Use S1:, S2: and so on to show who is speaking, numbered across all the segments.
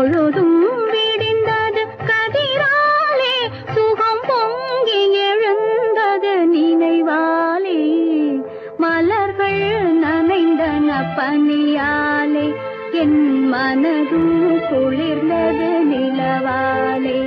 S1: பொழுதும் விடிந்தது கதிராலே சுகம் பொங்கி எழுந்தது நினைவாலே மலர்கள் நனைந்தன பனியாலே என் மனதும் குளிர்ந்தது நிலவாலே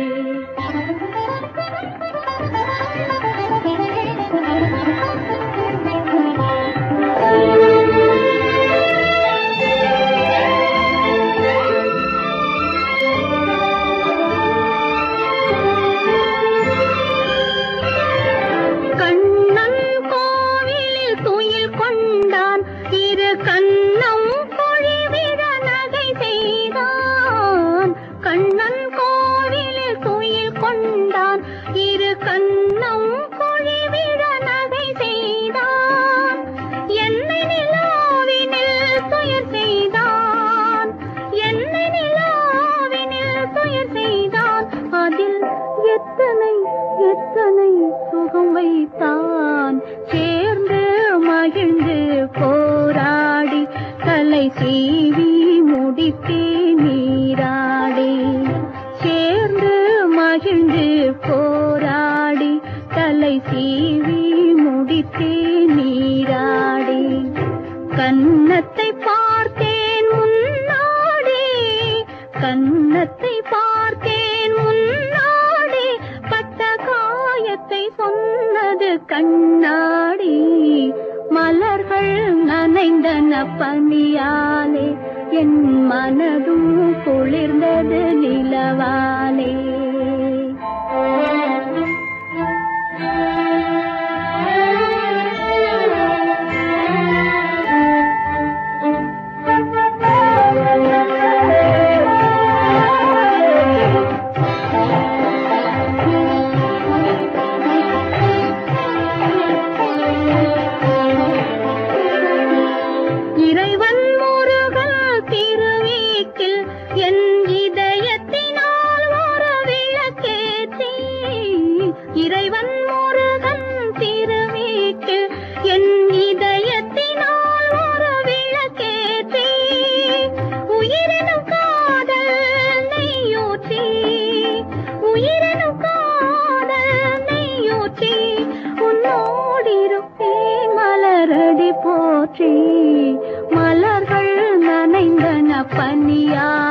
S1: கண்ணன் கோவிலில் துயில் கொண்டான் இரு கண்ணம் பொழிவிட நகை செய்தான் கண்ணன் கோவிலில் துயில் கொண்டான் இரு கண்ணம் பொழிவிட நகை செய்தான் என்னை நிலாவினில் துயர் செய்தான் என்னை நிலாவினில் துயர் செய்தான் அதில் எத்தனை எத்தனை சுகம் வைத்தான் சேர்ந்து மகிழ்ந்து போராடி தலை சீவி முடித்தே நீராடி சேர்ந்து மகிழ்ந்து போராடி தலை சீவி முடித்தே நீராடி கன்னத்தை பார்த்தேன் முன்னாடி கன்னத்தை பார்த்தேன் முன்னாடி பட்ட காயத்தை சொன்னது கண்ணாடி மலர்கள் நனைந்தன பனியாலே என் மனதும் குளிர்ந்தது நிலவாலே இறைவன் முருகன் திருவீட்டில் என் இதயத்தினால் ஒரு விளக்கேற்றி இறைவன் முருகன் திருவீட்டில் என் இதயத்தினால் ஒரு விளக்கேற்றி உயிரினும் காதல் நெய்யூற்றி உயிரினும் காதல் நெய்யூற்றி உன்னோடிருப்பேன் மலரடி போற்றி மலர்கள் நனைந்தன பனியா